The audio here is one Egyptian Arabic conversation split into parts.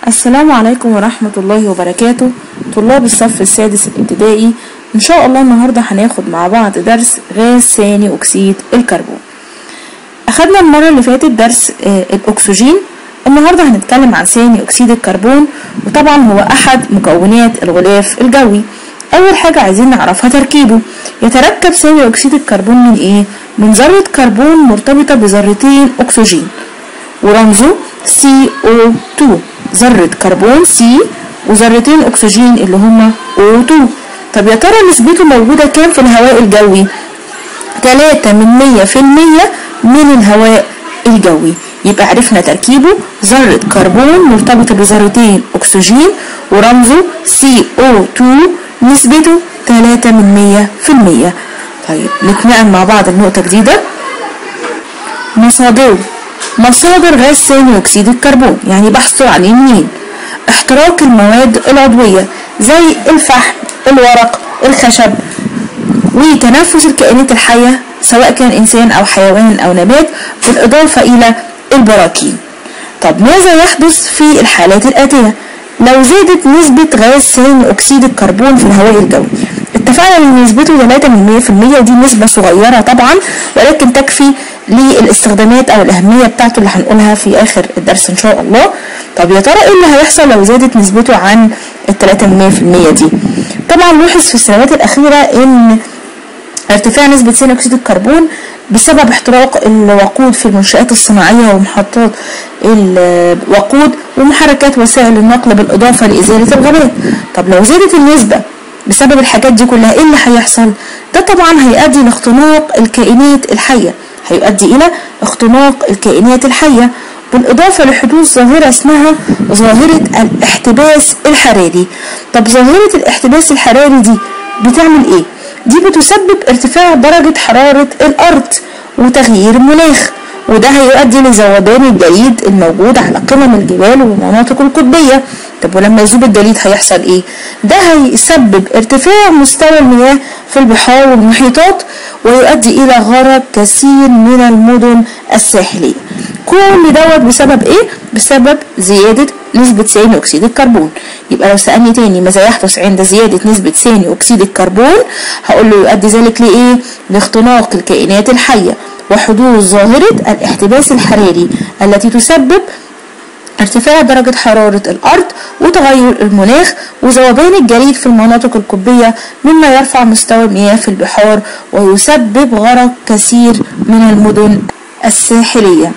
السلام عليكم ورحمة الله وبركاته طلاب الصف السادس الابتدائي إن شاء الله النهاردة هناخد مع بعض درس غاز ثاني أكسيد الكربون أخدنا المرة اللي فاتت درس آه، الأكسجين النهاردة هنتكلم عن ثاني أكسيد الكربون وطبعا هو أحد مكونات الغلاف الجوي أول حاجة عايزين نعرفها تركيبه يتركب ثاني أكسيد الكربون من إيه؟ من ذرة كربون مرتبطة بذرتين أكسجين ورمزه CO2 ذرة كربون C وذرتين أكسجين اللي هما O2 طب يا ترى نسبته موجودة كام في الهواء الجوي؟ 3 من 100 في المية من الهواء الجوي يبقى عرفنا تركيبه ذرة كربون مرتبطة بذرتين أكسجين ورمزه CO2 نسبته 3 من 100 في المية طيب نتنقل مع بعض النقطة جديدة مصادره مصادر غاز ثاني أكسيد الكربون يعني بحثوا عليه منين احتراق المواد العضوية زي الفحم الورق الخشب وتنفس الكائنات الحية سواء كان إنسان أو حيوان أو نبات بالإضافة إلى البراكين طب ماذا يحدث في الحالات الآتية لو زادت نسبة غاز ثاني أكسيد الكربون في الهواء الجوي اتفقنا ان نسبته 3 من 100% ودي نسبة صغيرة طبعا ولكن تكفي للاستخدامات او الاهمية بتاعته اللي هنقولها في اخر الدرس ان شاء الله طب يا ترى ايه اللي هيحصل لو زادت نسبته عن ال 3 من 100% دي طبعا لاحظ في السنوات الاخيرة ان ارتفاع نسبة ثاني أكسيد الكربون بسبب احتراق الوقود في المنشآت الصناعية ومحطات الوقود ومحركات وسائل النقل بالإضافة لإزالة الغابات طب لو زادت النسبة بسبب الحاجات دي كلها ايه اللي هيحصل ده طبعا هيؤدي لاختناق الكائنات الحية هيؤدي إلى اختناق الكائنات الحية بالإضافة لحدوث ظاهرة اسمها ظاهرة الاحتباس الحراري طب ظاهرة الاحتباس الحراري دي بتعمل ايه؟ دي بتسبب ارتفاع درجة حرارة الأرض وتغيير المناخ وده هيؤدي لذوبان الجليد الموجود على قمم الجبال والمناطق القطبية طب ولما يذوب الجليد هيحصل ايه؟ ده هيسبب ارتفاع مستوى المياه في البحار والمحيطات ويؤدي إلى غرق كثير من المدن الساحلية كل دوت بسبب ايه؟ بسبب زيادة نسبة ثاني أكسيد الكربون يبقى لو سألني تاني ماذا يحدث عند زيادة نسبة ثاني أكسيد الكربون هقول له يؤدي ذلك لإيه؟ لاختناق الكائنات الحية وحدوث ظاهرة الاحتباس الحراري التي تسبب ارتفاع درجة حرارة الأرض وتغير المناخ وذوبان الجليد في المناطق القطبية مما يرفع مستوى المياه في البحار ويسبب غرق كثير من المدن الساحلية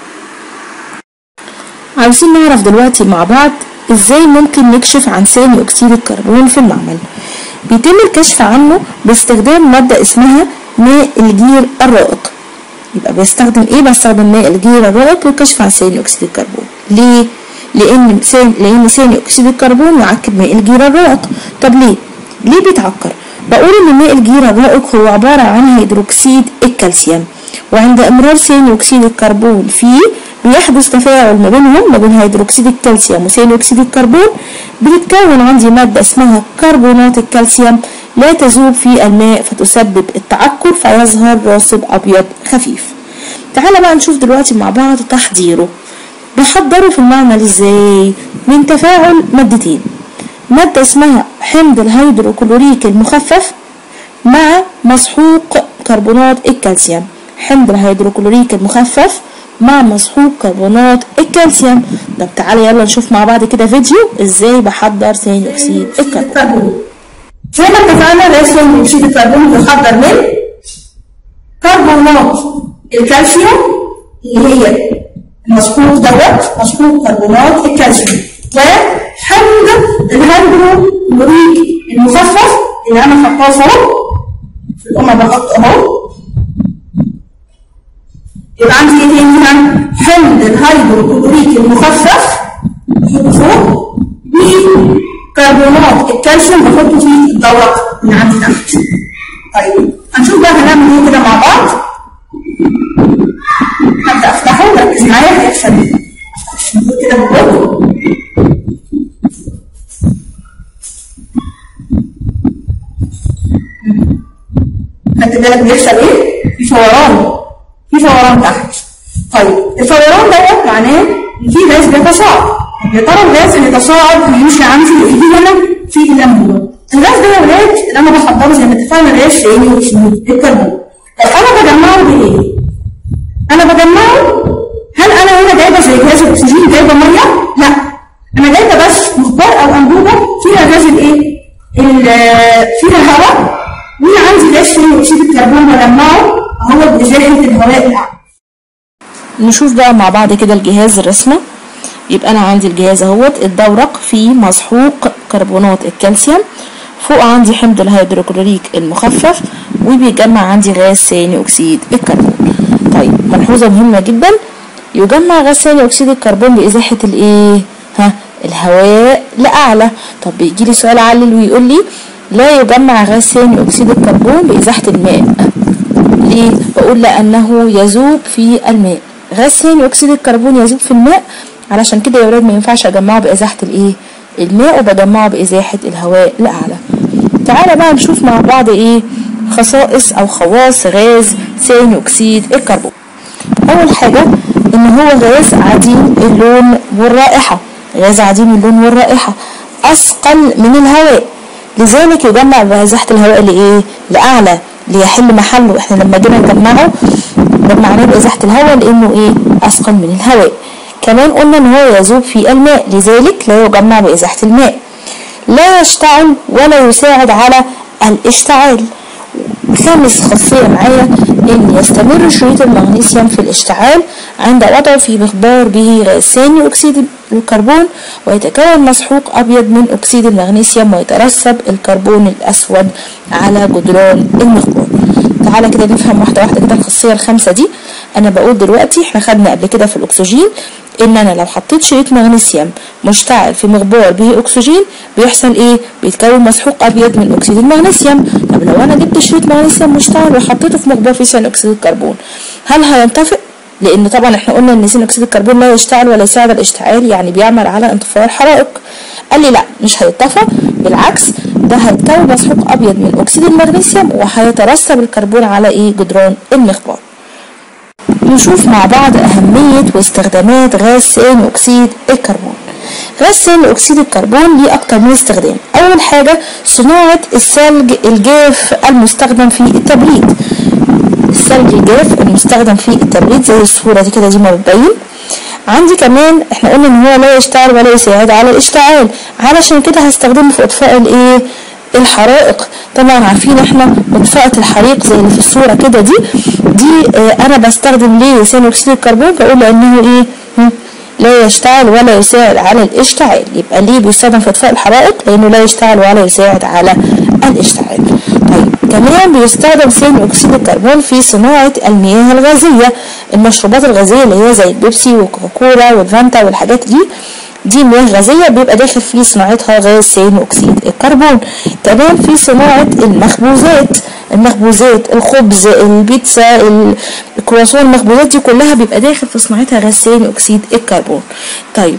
عاوزين نعرف دلوقتي مع بعض ازاي ممكن نكشف عن ثاني اكسيد الكربون في المعمل بيتم الكشف عنه باستخدام مادة اسمها ماء الجير الرائق يبقى بستخدم ايه بستخدم ماء الجير الرائق للكشف عن ثاني اكسيد الكربون ليه لان ثاني لان ثاني اكسيد الكربون يعكر ماء الجير الرائق طب ليه ليه بيتعكر بقول ان ماء الجير الرائق هو عبارة عن هيدروكسيد الكالسيوم وعند امرار ثاني اكسيد الكربون فيه بيحدث تفاعل ما بينهم ما بين هيدروكسيد الكالسيوم وثاني اكسيد الكربون بتتكون عندي مادة اسمها كربونات الكالسيوم لا تذوب في الماء فتسبب التعكر فيظهر راصب ابيض خفيف تعالى بقى نشوف دلوقتي مع بعض تحضيره بحضره في المعمل ازاي من تفاعل مادتين مادة اسمها حمض الهيدروكلوريك المخفف مع مسحوق كربونات الكالسيوم حمض الهيدروكلوريك المخفف مع مسحوق كربونات الكالسيوم طب تعالى يلا نشوف مع بعض كده فيديو ازاي بحضر ثاني اكسيد الكربون الكربون زي ما اتفقنا غاز ثاني اكسيد الكربون بيحضر من كربونات الكالسيوم اللي هي المسحوق دوت مسحوق كربونات الكالسيوم وحمض الهيدروكلوريك المخفف اللي انا حطاه فوق في الأمة بحط اهو يبقى عندي ايه تاني هنا حمض الهيدروكلوريك المخفف بحطه فوق وكربونات الكالسيوم بحطه في الدورق من عندي تحت طيب هنشوف بقى هنعمل ايه كده مع بعض هبدا افتحه ركز معايا هيحصل ايه نقول كده بالظبط خدت بالك بيحصل ايه؟ في فوران في فوران تحت طيب الفوران دوت معناه ان في غاز بيتصاعد يا ترى الغاز هيتصاعد هيمشي عندي في هنا في الانبوبه الغاز ده يا ولاد اللي انا بحضره زي ما اتفقنا غاز ثاني اكسيد الكربون طب انا بجمعه بايه؟ انا بجمعه هل انا هنا جايبه زي جهاز الاكسجين جايبه ميه؟ لا انا جايبه بس مخبار او انبوبه فيها غاز الايه؟ ال- فيها هواء وهنا عندي غاز ثاني اكسيد الكربون بجمعه اهو بازاحه الهواء الاعلى نشوف بقى مع بعض كده الجهاز الرسمة يبقى انا عندي الجهاز اهوت الدورق فيه مسحوق كربونات الكالسيوم فوق عندي حمض الهيدروكلوريك المخفف وبيجمع عندي غاز ثاني اكسيد الكربون طيب ملحوظة مهمة جدا يجمع غاز ثاني اكسيد الكربون بازاحة الايه ها الهواء لاعلى طب بيجي لي سؤال علل ويقول لي لا يجمع غاز ثاني اكسيد الكربون بازاحة الماء ليه؟ بقول لأنه يذوب في الماء غاز ثاني أكسيد الكربون يذوب في الماء علشان كده يا ولاد ما ينفعش أجمعه بإزاحة الإيه؟ الماء وبجمعه بإزاحة الهواء لأعلى تعالى بقى نشوف مع بعض إيه خصائص أو خواص غاز ثاني أكسيد الكربون أول حاجة إن هو غاز عديم اللون والرائحة غاز عديم اللون والرائحة أثقل من الهواء لذلك يجمع بإزاحة الهواء لإيه؟ لأعلى ليحل محله احنا لما جينا نجمعه جمعناه بإزاحة الهواء لأنه إيه؟ أثقل من الهواء كمان قلنا إن هو يذوب في الماء لذلك لا يجمع بإزاحة الماء لا يشتعل ولا يساعد على الاشتعال خامس خاصية معايا إن يستمر شريط المغنيسيوم في الاشتعال عند وضعه في مخبار به غاز ثاني أكسيد الكربون ويتكون مسحوق أبيض من أكسيد المغنيسيوم ويترسب الكربون الأسود على جدران المخبار تعالى كده نفهم واحدة واحدة كده الخاصية الخامسة دي أنا بقول دلوقتي احنا خدنا قبل كده في الأكسجين ان انا لو حطيت شريط مغنيسيوم مشتعل في مخبار به اكسجين بيحصل ايه بيتكون مسحوق ابيض من اكسيد المغنيسيوم طب لو انا جبت شريط مغنيسيوم مشتعل وحطيته في مخبار فيه ثاني اكسيد الكربون هل هينطفئ لان طبعا احنا قلنا ان ثاني اكسيد الكربون لا يشتعل ولا يساعد على الاشتعال يعني بيعمل على انطفاء الحرائق قال لي لا مش هيطفى بالعكس ده هيتكون مسحوق ابيض من اكسيد المغنيسيوم وهيترسب الكربون على ايه جدران المخبار نشوف مع بعض أهمية واستخدامات غاز ثاني أكسيد الكربون غاز ثاني أكسيد الكربون ليه أكتر من استخدام أول حاجة صناعة الثلج الجاف المستخدم في التبريد الثلج الجاف المستخدم في التبريد زي الصورة دي كده زي ما بتبين عندي كمان احنا قلنا ان هو لا يشتعل ولا يساعد على الاشتعال علشان كده هستخدمه في اطفاء الايه الحرائق طبعا عارفين احنا اطفاءة الحريق زي اللي في الصورة كده دي دي اه انا بستخدم ليه ثاني اكسيد الكربون بقول لانه ايه هم، لا يشتعل ولا يساعد على الاشتعال يبقى ليه بيستخدم في اطفاء الحرائق لانه لا يشتعل ولا يساعد على الاشتعال طيب كمان بيستخدم ثاني اكسيد الكربون في صناعة المياه الغازية المشروبات الغازية اللي هي زي البيبسي والكوكاكولا والفانتا والحاجات دي دي مياه غازية بيبقى داخل في صناعتها غاز ثاني أكسيد الكربون كمان في صناعة المخبوزات المخبوزات الخبز البيتزا ال- الكرواسون المخبوزات دي كلها بيبقى داخل في صناعتها غاز ثاني أكسيد الكربون طيب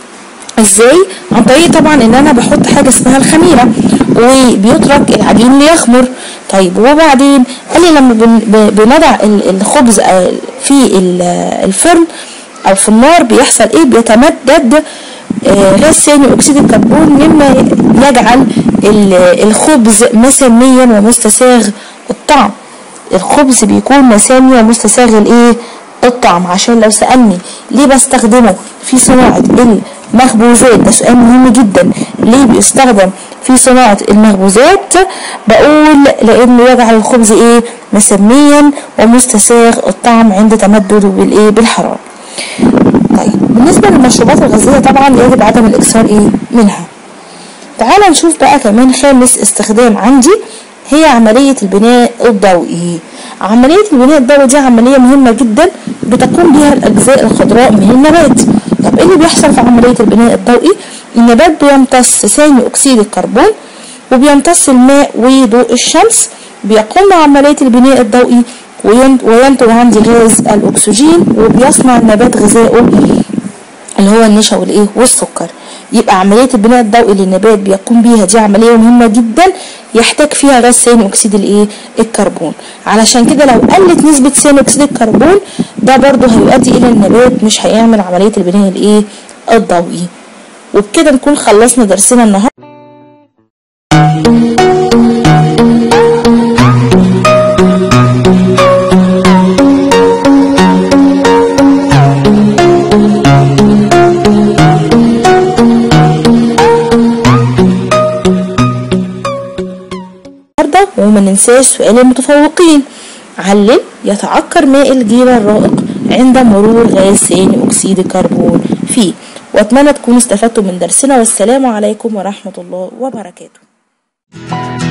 ازاي عن طريق طبعا ان انا بحط حاجه اسمها الخميره وبيترك العجين ليخمر طيب وبعدين قال لي لما بن- ب- بنضع ال- الخبز آه، في ال- الفرن او في النار بيحصل ايه بيتمدد آه، غاز ثاني اكسيد الكربون مما يجعل ال- الخبز مسميا ومستساغ الطعم الخبز بيكون مسامي ومستساغ الايه الطعم عشان لو سألني ليه بستخدمه في صناعة المخبوزات ده سؤال مهم جدا ليه بيستخدم في صناعة المخبوزات بقول لأنه يجعل الخبز ايه مسميا ومستساغ الطعم عند تمدده بالايه بالحرارة طيب بالنسبة للمشروبات الغازية طبعا يجب عدم الإكثار ايه منها تعال نشوف بقى كمان خامس استخدام عندي هي عملية البناء الضوئي عملية البناء الضوئي دي عملية مهمة جدا بتقوم بها الأجزاء الخضراء من النبات طب ايه اللي بيحصل في عملية البناء الضوئي النبات بيمتص ثاني أكسيد الكربون وبيمتص الماء وضوء الشمس بيقوم بعملية البناء الضوئي وين- وينتج عندي غاز الأكسجين وبيصنع النبات غذائه اللي هو النشا والايه والسكر يبقى عمليه البناء الضوئي للنبات بيقوم بيها دي عمليه مهمه جدا يحتاج فيها غاز ثاني اكسيد الايه الكربون علشان كده لو قلت نسبه ثاني اكسيد الكربون ده برضه هيؤدي الى النبات مش هيعمل عمليه البناء الايه الضوئي وبكده نكون خلصنا درسنا النهارده النهارده وما ننساش سؤال المتفوقين علل يتعكر ماء الجيل الرائق عند مرور غاز ثاني اكسيد الكربون فيه واتمنى تكونوا استفدتوا من درسنا والسلام عليكم ورحمه الله وبركاته